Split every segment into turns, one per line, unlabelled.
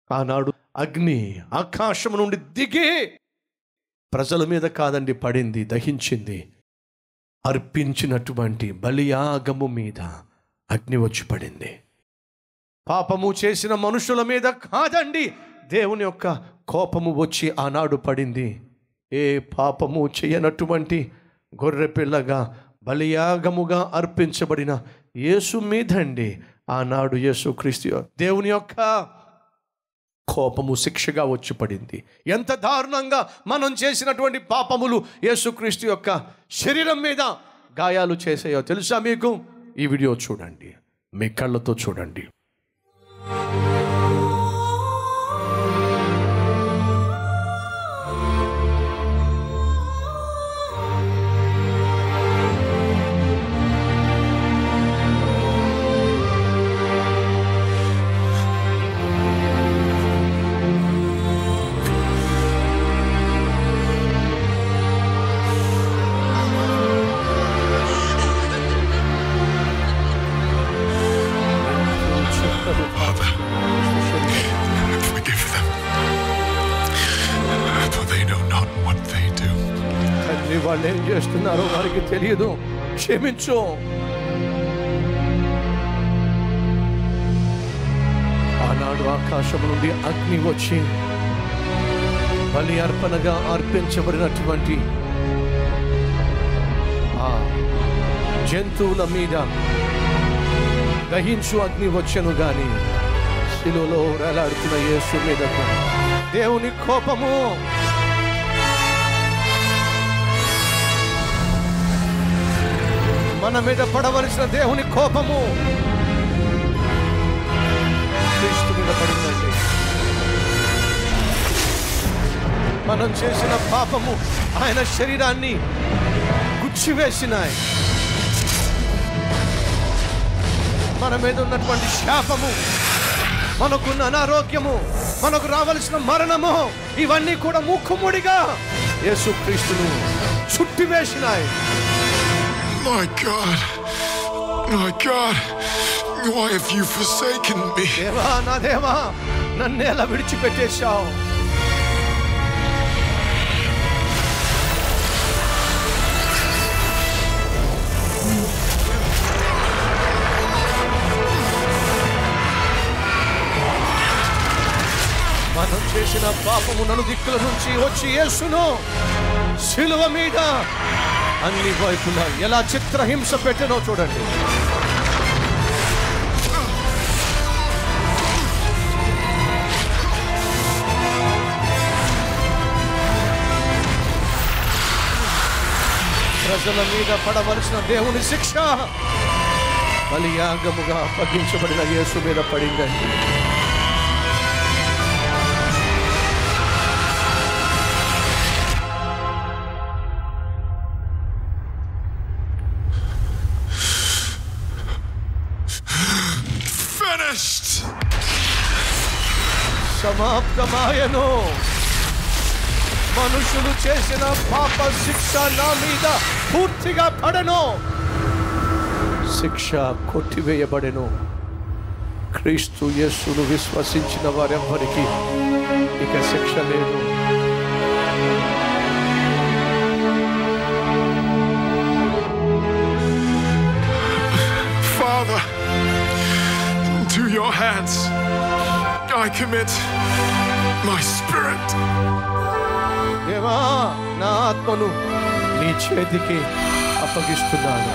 ఆనాడు అగ్ని ఆకాశం నుండి దిగి ప్రజల మీద కాదండి పడింది దహించింది అర్పించినటువంటి బలియాగము మీద అగ్ని వచ్చి పడింది పాపము చేసిన మనుషుల మీద కాదండి దేవుని యొక్క కోపము వచ్చి ఆనాడు పడింది ఏ పాపము చేయనటువంటి గొర్రె పిల్లగా బలియాగముగా అర్పించబడిన యేసు మీదండి ఆనాడు యేసు క్రీస్తు దేవుని యొక్క కోపము శిక్షగా వచ్చి పడింది ఎంత దారుణంగా మనం చేసినటువంటి పాపములు యేసుక్రీస్తు యొక్క శరీరం మీద గాయాలు చేసాయో తెలుసా మీకు ఈ వీడియో చూడండి మీ కళ్ళతో చూడండి
Forgive them, for they know not what they do.
తండ్రి వాళ్ళు ఏం చేస్తున్నారో వారికి తెలియదు క్షమించు ఆనాడు ఆకాశం నుండి అగ్ని వచ్చి బలి అర్పణగా అర్పించబడినటువంటి ఆ జంతువుల మీద దహించు అగ్ని వచ్చెను గాని శిలువలో వేలాడుతున్న యేసు మీద దేవుని కోపము మన మీద పడవలసిన దేవుని కోపము క్రీస్తు మీద పడిందండి మనం చేసిన పాపము ఆయన శరీరాన్ని గుచ్చివేసినాయి మన మీద ఉన్నటువంటి శాపము మనకున్న అనారోగ్యము మనకు రావలసిన మరణము ఇవన్నీ కూడా ముక్కుముడిగా యేసుక్రీస్తును చుట్టివేసినాయి
My God, my God, why have you forsaken me?
దేవా నా దేవా నన్ను ఎలా విడిచిపెట్టేశావు మనం చేసిన పాపము నలుదిక్కుల నుంచి వచ్చి యేసును శిలువ మీద అన్ని వైపులా ఎలా చిత్రహింస పెట్టినో చూడండి ప్రజల మీద పడవలసిన దేవుని శిక్ష బలియాగముగా అప్పగించబడిన యేసు మీద పడిందండి
Finished!
సమాప్తమాయను మనుషులు చేసిన పాప శిక్ష నా మీద పూర్తిగా పడను శిక్ష కొట్టివేయబడెను క్రీస్తు యేసును విశ్వసించిన వారెవ్వరికి ఇక శిక్ష లేదు
Father, to your hands I commit my spirit.
దేవా నా ఆత్మను నీ చేతికి అప్పగిస్తున్నాను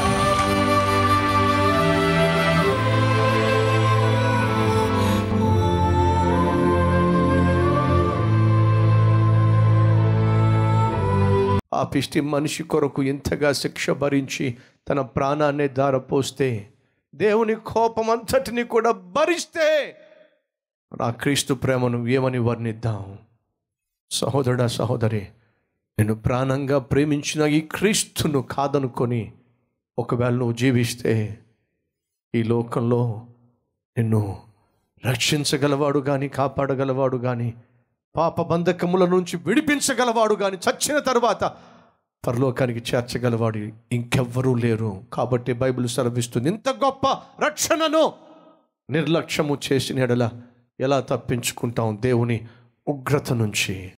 ఆ పిష్టి మనిషి కొరకు ఇంతగా శిక్ష భరించి తన ప్రాణాన్ని దారపోస్తే దేవుని కోపం అంతటిని కూడా భరిస్తే నా క్రీస్తు ప్రేమను ఏమని వర్ణిద్దాం సహోదరుడా సహోదరి నేను ప్రాణంగా ప్రేమించిన ఈ క్రీస్తును కాదనుకొని ఒకవేళ నువ్వు జీవిస్తే ఈ లోకంలో నిన్ను రక్షించగలవాడు కానీ కాపాడగలవాడు కానీ పాప బంధకముల నుంచి విడిపించగలవాడు కానీ చచ్చిన తర్వాత పరలోకానికి చేర్చగలవాడు ఇంకెవ్వరూ లేరు కాబట్టి బైబిల్ సెలవిస్తుంది ఇంత గొప్ప రక్షణను నిర్లక్ష్యము చేసిన ఎడల ఎలా తప్పించుకుంటాం దేవుని ఉగ్రత నుంచి